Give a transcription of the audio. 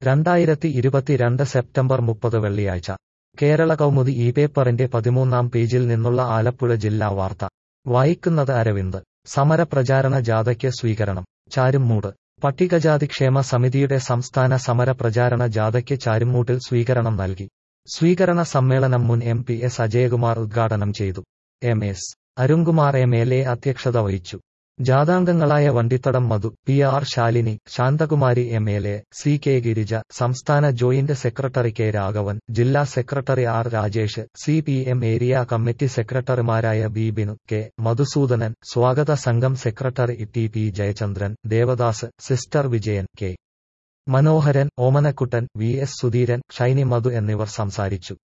രണ്ടായിരത്തി ഇരുപത്തിരണ്ട് സെപ്റ്റംബർ മുപ്പത് വെള്ളിയാഴ്ച കേരള കൗമുദി ഈ പേപ്പറിന്റെ പതിമൂന്നാം പേജിൽ നിന്നുള്ള ആലപ്പുഴ ജില്ലാ വാർത്ത വായിക്കുന്നത് അരവിന്ദ് സമരപ്രചാരണ ജാഥയ്ക്ക് സ്വീകരണം ചാരുമ്മൂട് പട്ടികജാതി ക്ഷേമ സമിതിയുടെ സംസ്ഥാന സമര പ്രചാരണ ജാഥയ്ക്ക് ചാരുമ്മൂട്ടിൽ സ്വീകരണം നൽകി സ്വീകരണ സമ്മേളനം മുൻ എം പി എസ് അജയകുമാർ ഉദ്ഘാടനം ചെയ്തു M S Arunkumar M L A അധ്യക്ഷത വഹിച്ചു ജാഥാംഗങ്ങളായ Vandithadam Madhu P R Shalini Santhakumari M L A C K Girija സംസ്ഥാന ജോയിന്റ് സെക്രട്ടറി കെ രാഘവൻ ജില്ലാ secretary R Rajesh C P M area committee സെക്രട്ടറിമാരായ ബി ബിനു കെ മധുസൂദനൻ സ്വാഗത സംഘം secretary T P Jayachandran Devadas sister Vijayan K Manoharan Omanakuttan V S Sudheeran Shiny Madhu എന്നിവർ സംസാരിച്ചു